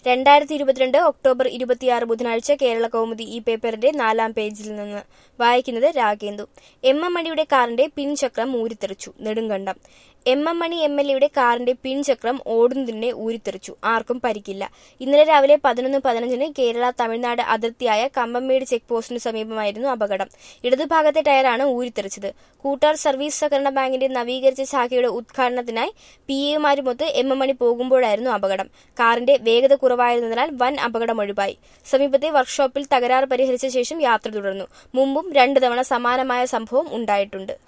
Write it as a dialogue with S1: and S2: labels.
S1: രണ്ടായിരത്തി ഇരുപത്തിരണ്ട് ഒക്ടോബർ ഇരുപത്തിയാറ് ബുധനാഴ്ച കേരള കൗമുദി ഈ പേപ്പറിന്റെ നാലാം പേജിൽ നിന്ന് വായിക്കുന്നത് രാഗേന്ദു എം എം മണിയുടെ കാറിന്റെ പിൻചക്രം ഊരിത്തെറിച്ചു Nedumkandam M M Mani M L എയുടെ കാറിന്റെ പിൻചക്രം ഓടുന്നതിനെ ഊരിത്തെറിച്ചു ആർക്കും പരിക്കില്ല ഇന്നലെ രാവിലെ പതിനൊന്ന് പതിനഞ്ചിന് കേരള തമിഴ്നാട് അതിർത്തിയായ കമ്പംമേട് ചെക്ക് പോസ്റ്റിന് സമീപമായിരുന്നു അപകടം ഇടതുഭാഗത്തെ ടയറാണ് ഊരിത്തെറിച്ചത് കൂട്ടാർ സർവീസ് സഹകരണ ബാങ്കിന്റെ നവീകരിച്ച ശാഖയുടെ ഉദ്ഘാടനത്തിനായി പി എമാരുമൊത്ത് എം എം മണി പോകുമ്പോഴായിരുന്നു അപകടം കാറിന്റെ വേഗത കുറവായിരുന്നതിനാൽ വൻ അപകടം ഒഴിവായി സമീപത്തെ വർക്ക്ഷോപ്പിൽ തകരാറ് പരിഹരിച്ച ശേഷം യാത്ര തുടർന്നു മുമ്പും രണ്ടു തവണ സമാനമായ സംഭവം ഉണ്ടായിട്ടുണ്ട്